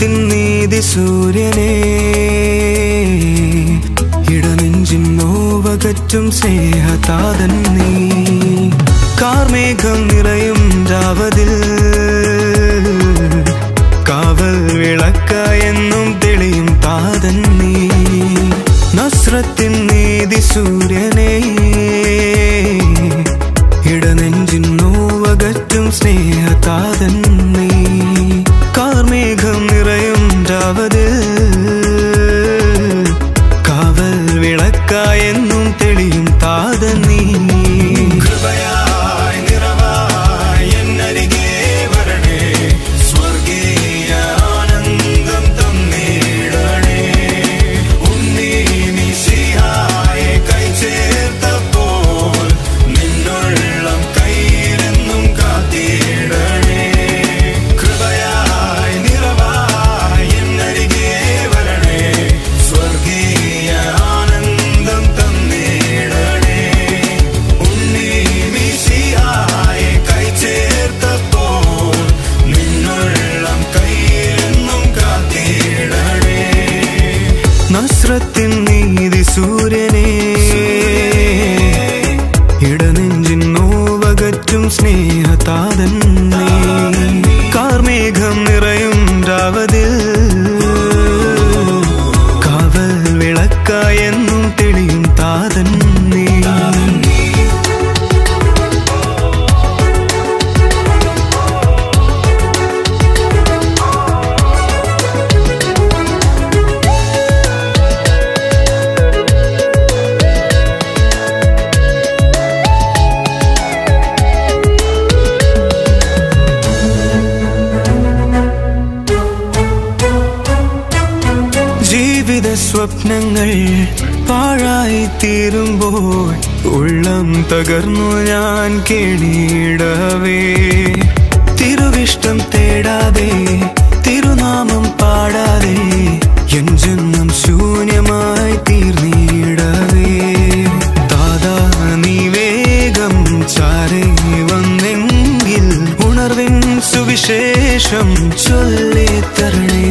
നസ്രത്തിൻ നീതി സൂര്യനെ ഇടനെഞ്ചിൻ നോവകറ്റും സ്നേഹതാതൻ നീ കാർമേഘം നിറയും രാവതിൽ കാവൽ വിളക്കായെന്നും തെളിയും താതൻ നീ നസ്രത്തിൻ നീതി സൂര്യനെ ഇടനെഞ്ചിൻ നോവകറ്റും സ്നേഹതാതൻ നീ കാർമേഘം നിറയും രാവതിൽ കാവൽ വിളക്കായെന്നും തെളിയും താതൻ നീ കൃപയായി നിറവായി എന്നരികെ വരണേ സ്വർഗീയ ആനന്ദം തന്നിടണേ ഉണ്ണി മിശിഹായെ കൈ ചേർത്തപ്പോൾ നിന്നുള്ളം കയ്യിലെന്നും കാത്തിടണേ കൃപയായി നിറവായി എന്നരികെ വരണേ സ്വർഗീയ ആനന്ദം തന്നിടണേ ഉണ്ണി മിശിഹായെ കൈ ചേർത്തപ്പോൾ നിന്നുള്ളം കയ്യിലെന്നും കാത്തിടണേ നസ്രത്തിൻ നീതി സൂര്യനെ ഇടനെഞ്ചിൻ നോവകറ്റും സ്നേഹതാതൻ നീ കാർമേഘം നിറയും രാവതിൽ കാവൽ വിളക്കായെന്നും തെളിയും താതൻ നീ ജീവിത സ്വപ്നങ്ങൾ പാഴായി തീരുമ്പോൾ ഉള്ളം തകർന്നു ഞാൻ കേണിയിടവേ തിരുവിഷ്ടം തേടാതെ തിരുനാമം പാടാതെ എൻ ജന്മം ശൂന്യമായി തീർന്നിടവേ ദാദാ നീ വേഗം ചാരേ വന്നെങ്കിൽ ഉണർവിൻ സുവിശേഷം ചൊല്ലിത്തരണേ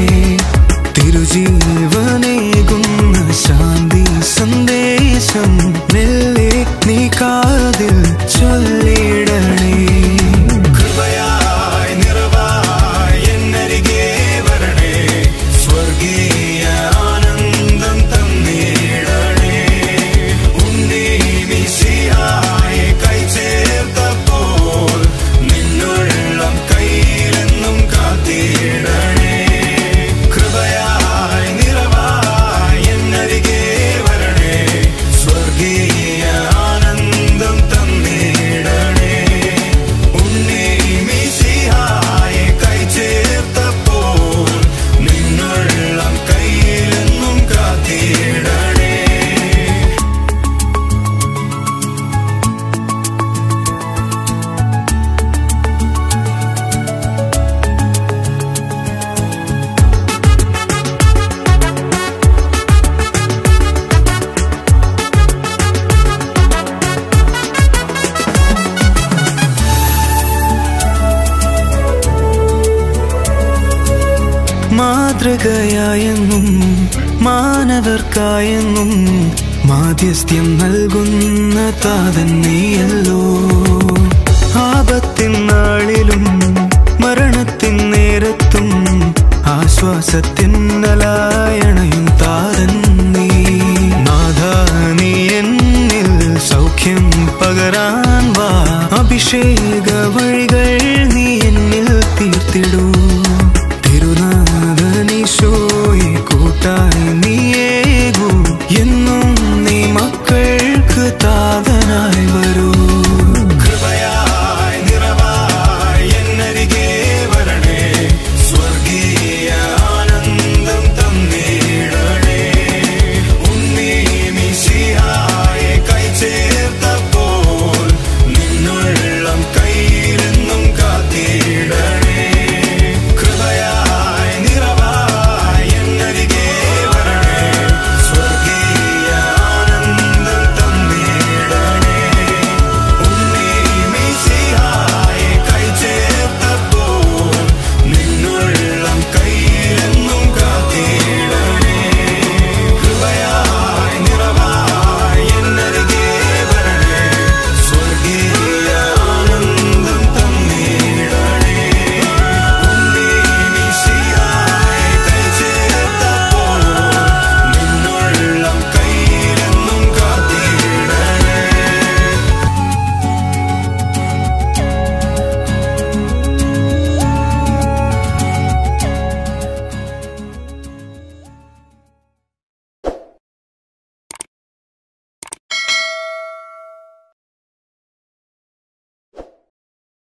തിരുജീവനേകുന്ന ശാന്തി സന്ദേശം മെല്ലെ നീ കാതിൽ ചൊല്ലിടണേ കൃപയായി നിറവായി എന്നരികെ വരണേ സ്വർഗീയ ആനന്ദം തന്നിടണേ ഉണ്ണി മിശിഹായെ കൈ ചേർത്തപ്പോൾ നിന്നുള്ളം കയ്യിലെന്നും കാത്തിടണേ കൃപയായി നിറവായി എന്നരികെ വരണേ സ്വർഗീയ ആനന്ദം തന്നിടണേ ഉണ്ണി മിശിഹായെ കൈ ചേർത്തപ്പോൾ നിന്നുള്ളം കയ്യിലെന്നും കാത്തിടണേ മാതൃകയായെന്നും മാനവർക്കായെന്നും മാധ്യസ്ഥ്യം നൽകുന്ന താതൻ നീയല്ലോ ആപത്തിൻ നാളിലും മരണത്തിൻ നേരത്തും ആശ്വാസത്തിൻ നലായണയും താതൻ നീ നാഥ നീ എന്നിൽ സൗഖ്യം പകരാൻ വാ അഭിഷേക